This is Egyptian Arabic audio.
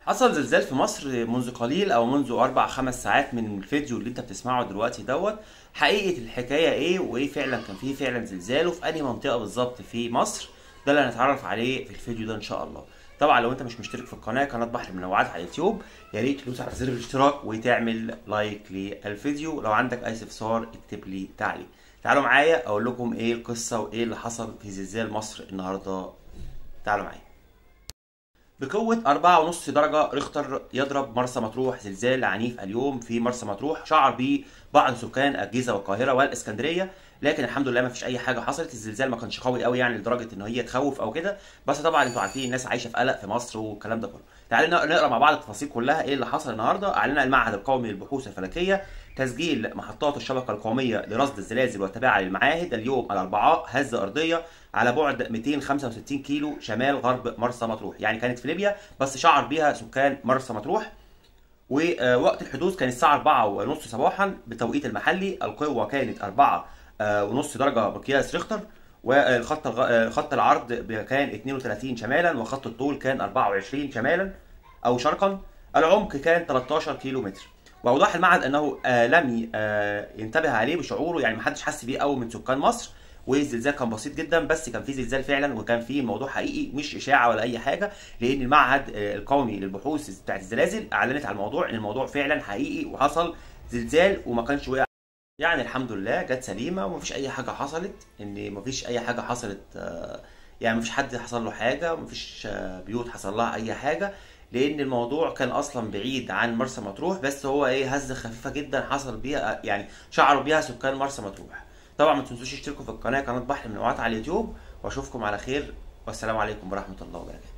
حصل زلزال في مصر منذ قليل او منذ اربع خمس ساعات من الفيديو اللي انت بتسمعه دلوقتي دوت حقيقة الحكاية ايه وايه فعلا كان فيه فعلا زلزال وفي انهي منطقة بالظبط في مصر ده اللي هنتعرف عليه في الفيديو ده ان شاء الله طبعا لو انت مش مشترك في القناة قناة بحر المنوعات على اليوتيوب يا ريت تدوس على زر الاشتراك وتعمل لايك للفيديو لو عندك اي استفسار اكتب لي تعليق تعالوا معايا اقول لكم ايه القصة وايه اللي حصل في زلزال مصر النهاردة تعالوا معايا بقوة أربعة ونص درجة ريختر يضرب مرسى مطروح زلزال عنيف اليوم في مرسى مطروح شعر به بعض سكان الجيزة والقاهرة والإسكندرية لكن الحمد لله ما فيش أي حاجة حصلت الزلزال ما كانش قوي قوي يعني لدرجة إن هي تخوف أو كده بس طبعا أنتوا عارفين الناس عايشة في قلق في مصر والكلام ده كله تعالوا نقرا مع بعض التفاصيل كلها إيه اللي حصل النهاردة أعلن المعهد القومي للبحوث الفلكية تسجيل محطات الشبكة القومية لرصد الزلازل والتابعة للمعاهد اليوم الأربعاء هزة أرضية على بعد 265 كيلو شمال غرب مرسى مطروح يعني كانت في ليبيا بس شعر بها سكان مرسى مطروح ووقت الحدوث كان الساعة 4 ونص صباحا بالتوقيت المحلي القوة كانت 4 ونص درجة مقياس ريختر والخط خط العرض كان 32 شمالا وخط الطول كان 24 شمالا أو شرقا العمق كان 13 كيلو متر واوضح المعهد انه آه لم آه ينتبه عليه بشعوره يعني ما حدش حس بيه قوي من سكان مصر والزلزال كان بسيط جدا بس كان في زلزال فعلا وكان في الموضوع حقيقي مش اشاعه ولا اي حاجه لان المعهد آه القومي للبحوث بتاعت الزلازل اعلنت على الموضوع ان الموضوع فعلا حقيقي وحصل زلزال وما كانش وقع يعني الحمد لله جت سليمه ومفيش اي حاجه حصلت ان مفيش اي حاجه حصلت يعني مفيش حد حصل له حاجه مفيش بيوت حصل لها اي حاجه لان الموضوع كان اصلا بعيد عن مرسى مطروح بس هو ايه هزه خفيفه جدا حصل بيها يعني شعروا بيها سكان مرسى مطروح طبعا ما تنسوش تشتركوا في القناه قناه بحر من على اليوتيوب واشوفكم على خير والسلام عليكم ورحمه الله وبركاته